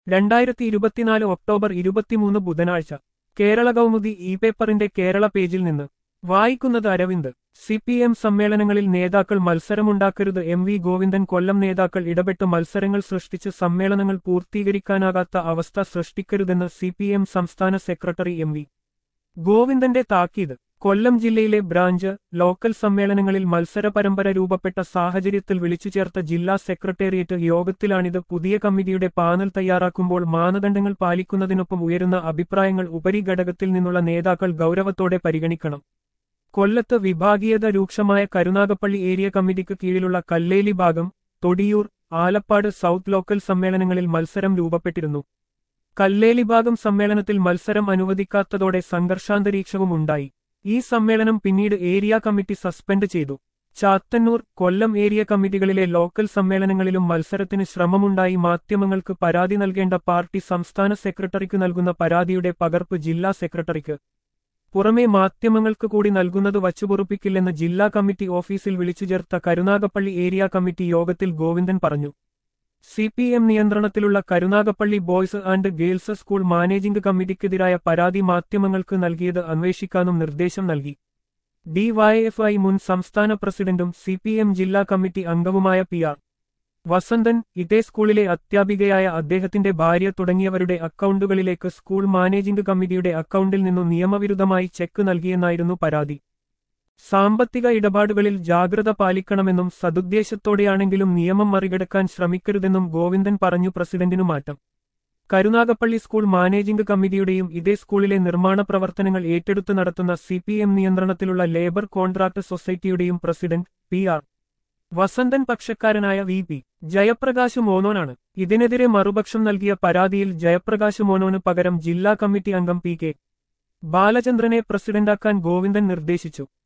രണ്ടായിരത്തി ഇരുപത്തിനാല് ഒക്ടോബർ ഇരുപത്തിമൂന്ന് ബുധനാഴ്ച കേരള കൗമുദി ഇ പേപ്പറിന്റെ കേരള പേജിൽ നിന്ന് വായിക്കുന്നത് അരവിന്ദ് സി പി എം സമ്മേളനങ്ങളിൽ നേതാക്കൾ മത്സരമുണ്ടാക്കരുത് എം വി ഗോവിന്ദൻ കൊല്ലം നേതാക്കൾ ഇടപെട്ട് മത്സരങ്ങൾ സൃഷ്ടിച്ച് സമ്മേളനങ്ങൾ പൂർത്തീകരിക്കാനാകാത്ത അവസ്ഥ സൃഷ്ടിക്കരുതെന്ന് സി പി എം സംസ്ഥാന സെക്രട്ടറി എം വി ഗോവിന്ദന്റെ താക്കീത് കൊല്ലം ജില്ലയിലെ ബ്രാഞ്ച് ലോക്കൽ സമ്മേളനങ്ങളിൽ മത്സര പരമ്പര രൂപപ്പെട്ട സാഹചര്യത്തിൽ വിളിച്ചു ചേർത്ത ജില്ലാ സെക്രട്ടേറിയറ്റ് യോഗത്തിലാണിത് പുതിയ കമ്മിറ്റിയുടെ പാനൽ തയ്യാറാക്കുമ്പോൾ മാനദണ്ഡങ്ങൾ പാലിക്കുന്നതിനൊപ്പം ഉയരുന്ന അഭിപ്രായങ്ങൾ ഉപരിഘടകത്തിൽ നിന്നുള്ള നേതാക്കൾ ഗൗരവത്തോടെ പരിഗണിക്കണം കൊല്ലത്ത് വിഭാഗീയത രൂക്ഷമായ കരുനാഗപ്പള്ളി ഏരിയ കമ്മിറ്റിക്ക് കീഴിലുള്ള കല്ലേലി ഭാഗം തൊടിയൂർ ആലപ്പാട് സൗത്ത് ലോക്കൽ സമ്മേളനങ്ങളിൽ മത്സരം രൂപപ്പെട്ടിരുന്നു കല്ലേലി ഭാഗം സമ്മേളനത്തിൽ മത്സരം അനുവദിക്കാത്തതോടെ സംഘർഷാന്തരീക്ഷവും ഉണ്ടായി ഈ സമ്മേളനം പിന്നീട് ഏരിയ കമ്മിറ്റി സസ്പെൻഡ് ചെയ്തു ചാത്തന്നൂർ കൊല്ലം ഏരിയ കമ്മിറ്റികളിലെ ലോക്കൽ സമ്മേളനങ്ങളിലും മത്സരത്തിന് ശ്രമമുണ്ടായി മാധ്യമങ്ങൾക്ക് പരാതി നൽകേണ്ട പാർട്ടി സംസ്ഥാന സെക്രട്ടറിക്ക് നൽകുന്ന പരാതിയുടെ പകർപ്പ് ജില്ലാ സെക്രട്ടറിക്ക് പുറമെ മാധ്യമങ്ങൾക്ക് കൂടി നൽകുന്നത് വച്ചുപൊറുപ്പിക്കില്ലെന്ന് ജില്ലാ കമ്മിറ്റി ഓഫീസിൽ വിളിച്ചു ചേർത്ത കരുനാഗപ്പള്ളി ഏരിയ കമ്മിറ്റി യോഗത്തിൽ ഗോവിന്ദൻ പറഞ്ഞു സി പി എം നിയന്ത്രണത്തിലുള്ള Karunagappally boys and girls school managing കമ്മിറ്റിക്കെതിരായ പരാതി മാധ്യമങ്ങൾക്ക് നൽകിയത് അന്വേഷിക്കാനും നിർദ്ദേശം നൽകി ഡിവൈഎഫ്ഐ മുൻ സംസ്ഥാന പ്രസിഡന്റും സി പി എം ജില്ലാ കമ്മിറ്റി അംഗവുമായ പി ആർ വസന്തൻ ഇതേ സ്കൂളിലെ അധ്യാപികയായ അദ്ദേഹത്തിന്റെ ഭാര്യ തുടങ്ങിയവരുടെ അക്കൗണ്ടുകളിലേക്ക് സ്കൂൾ മാനേജിംഗ് കമ്മിറ്റിയുടെ അക്കൗണ്ടിൽ നിന്നു നിയമവിരുദ്ധമായി ചെക്ക് നൽകിയെന്നായിരുന്നു പരാതി സാമ്പത്തിക ഇടപാടുകളിൽ ജാഗ്രത പാലിക്കണമെന്നും സതുദ്ദേശത്തോടെയാണെങ്കിലും നിയമം മറികടക്കാൻ ശ്രമിക്കരുതെന്നും ഗോവിന്ദൻ പറഞ്ഞു പ്രസിഡന്റിനു മാറ്റം കരുനാഗപ്പള്ളി സ്കൂൾ മാനേജിംഗ് കമ്മിറ്റിയുടെയും ഇതേ സ്കൂളിലെ നിർമ്മാണ പ്രവർത്തനങ്ങൾ ഏറ്റെടുത്ത് നടത്തുന്ന സി പി എം നിയന്ത്രണത്തിലുള്ള ലേബർ കോൺട്രാക്ട് സൊസൈറ്റിയുടെയും പ്രസിഡന്റ് പി ആർ വസന്തൻ പക്ഷക്കാരനായ വി പി ജയപ്രകാശ് മോനോനാണ് ഇതിനെതിരെ മറുപക്ഷം നൽകിയ പരാതിയിൽ ജയപ്രകാശ് മോനോന് പകരം ജില്ലാ കമ്മിറ്റി അംഗം പി കെ ബാലചന്ദ്രനെ പ്രസിഡന്റാക്കാൻ ഗോവിന്ദൻ നിർദ്ദേശിച്ചു